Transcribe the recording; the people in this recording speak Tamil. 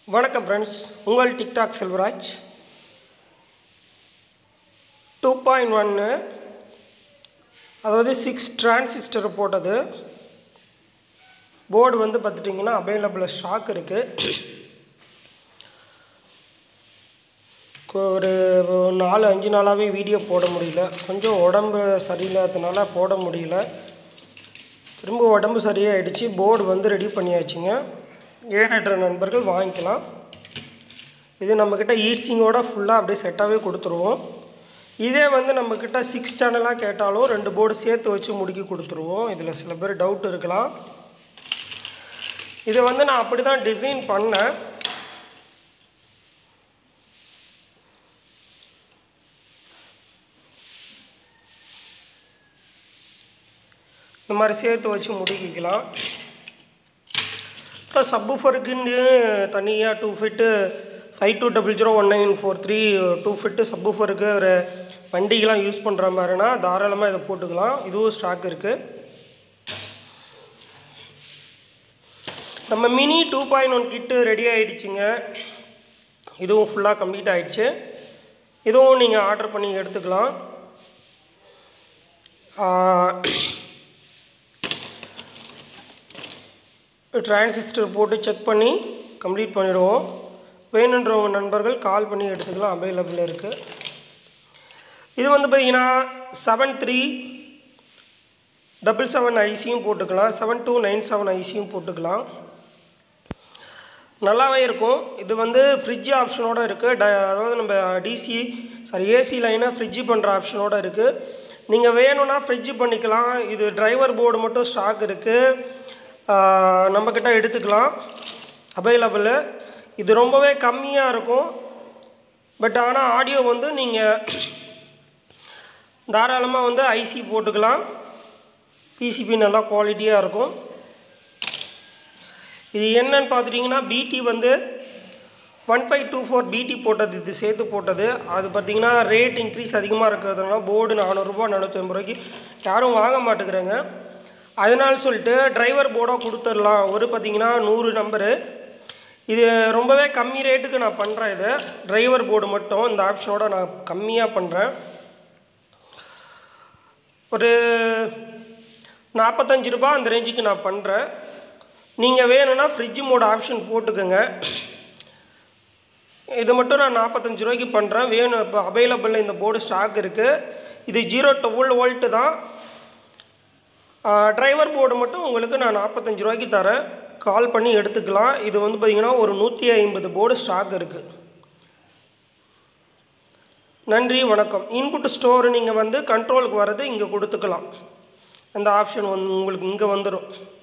வணக்கம் ஃப்ரெண்ட்ஸ் உங்கள் டிக்டாக் செல்வராஜ் டூ பாயிண்ட் ஒன்று அதாவது சிக்ஸ் டிரான்சிஸ்டர் போட்டது போர்டு வந்து பார்த்துட்டிங்கன்னா அவைலபிள் ஸ்டாக் இருக்குது ஒரு நாலு அஞ்சு நாளாகவே வீடியோ போட முடியல கொஞ்சம் உடம்பு சரியில்லாததுனால போட முடியல திரும்ப உடம்பு சரியாயிடுச்சு போர்டு வந்து ரெடி பண்ணியாச்சுங்க ஏனற்ற நண்பர்கள் வாங்கிக்கலாம் இது நம்மக்கிட்ட ஈர்சிங்கோட ஃபுல்லாக அப்படியே செட்டாகவே கொடுத்துருவோம் இதே வந்து நம்மக்கிட்ட சிக்ஸ் சேனலாக கேட்டாலும் ரெண்டு போர்டு சேர்த்து வச்சு முடுக்கி கொடுத்துருவோம் இதில் சில பேர் டவுட் இருக்கலாம் இதை வந்து நான் அப்படி தான் டிசைன் பண்ணேன் இந்த மாதிரி சேர்த்து வச்சு முடுக்கிக்கலாம் இப்போ சப்புஃபருக்குன்னு தனியாக two fit five two double zero one nine four three two fit சப்புஃபருக்கு ஒரு வண்டிக்கெலாம் யூஸ் பண்ணுற மாதிரினா தாராளமாக இதை போட்டுக்கலாம் இதுவும் ஸ்டாக் இருக்குது நம்ம mini two point one kit ready ஆகிடுச்சிங்க இதுவும் ஃபுல்லாக கம்ப்ளீட் ஆகிடுச்சு இதுவும் நீங்கள் ஆர்டர் பண்ணி எடுத்துக்கலாம் டிரான்சிஸ்டர் போட்டு செக் பண்ணி கம்ப்ளீட் பண்ணிவிடுவோம் வேணுன்றவங்க நண்பர்கள் கால் பண்ணி எடுத்துக்கலாம் அவைலபிள் இருக்குது இது வந்து பார்த்திங்கன்னா செவன் த்ரீ டபுள் செவன் ஐசியும் போட்டுக்கலாம் செவன் டூ நைன் செவன் ஐசியும் போட்டுக்கலாம் நல்லாவே இருக்கும் இது வந்து ஃப்ரிட்ஜ் ஆப்ஷனோடு இருக்குது ட அதாவது நம்ம டிசி சாரி ஏசி லைனை ஃப்ரிட்ஜு பண்ணுற ஆப்ஷனோடு இருக்குது நீங்கள் வேணும்னா ஃப்ரிட்ஜு பண்ணிக்கலாம் இது டிரைவர் போர்டு மட்டும் ஸ்டாக் இருக்குது நம்மக்கிட்ட எடுத்துக்கலாம் அவைலபிள் இது ரொம்பவே கம்மியாக இருக்கும் பட் ஆனால் ஆடியோ வந்து நீங்கள் தாராளமாக வந்து ஐசி போட்டுக்கலாம் பிசிபி நல்லா குவாலிட்டியாக இருக்கும் இது என்னன்னு பார்த்துட்டிங்கன்னா பிடி வந்து ஒன் ஃபைவ் டூ ஃபோர் பிடி போட்டது இது சேர்த்து போட்டது அது பார்த்திங்கன்னா ரேட் இன்க்ரீஸ் அதிகமாக இருக்கிறதுனால போர்டு நானூறுரூபா நானூற்றி ஐம்பது ரூபாய்க்கு யாரும் வாங்க மாட்டேங்கிறாங்க அதனால சொல்லிட்டு டிரைவர் போர்டாக கொடுத்துடலாம் ஒரு பார்த்திங்கன்னா நூறு நம்பரு இது ரொம்பவே கம்மி ரேட்டுக்கு நான் பண்ணுறேன் இது டிரைவர் போர்டு மட்டும் இந்த ஆப்ஷனோட நான் கம்மியாக பண்ணுறேன் ஒரு நாற்பத்தஞ்சு ரூபா அந்த ரேஞ்சுக்கு நான் பண்ணுறேன் நீங்கள் வேணும்னா ஃப்ரிட்ஜ் மோட் ஆப்ஷன் போட்டுக்கோங்க இது மட்டும் நான் நாற்பத்தஞ்சு ரூபாய்க்கு பண்ணுறேன் வேணும் இப்போ அவைலபிளில் இந்த போர்டு ஸ்டாக் இருக்குது இது ஜீரோ டுவெல் வோல்ட்டு தான் டிரைவர் போர்டு மட்டும் உங்களுக்கு நான் நாற்பத்தஞ்சு ரூபாய்க்கு தரேன் கால் பண்ணி எடுத்துக்கலாம் இது வந்து பார்த்திங்கன்னா ஒரு நூற்றி ஐம்பது போர்டு ஸ்டாக் இருக்குது நன்றி வணக்கம் இன்புட் ஸ்டோர் நீங்கள் வந்து கண்ட்ரோலுக்கு வர்றது இங்கே கொடுத்துக்கலாம் அந்த ஆப்ஷன் வந்து உங்களுக்கு இங்கே வந்துடும்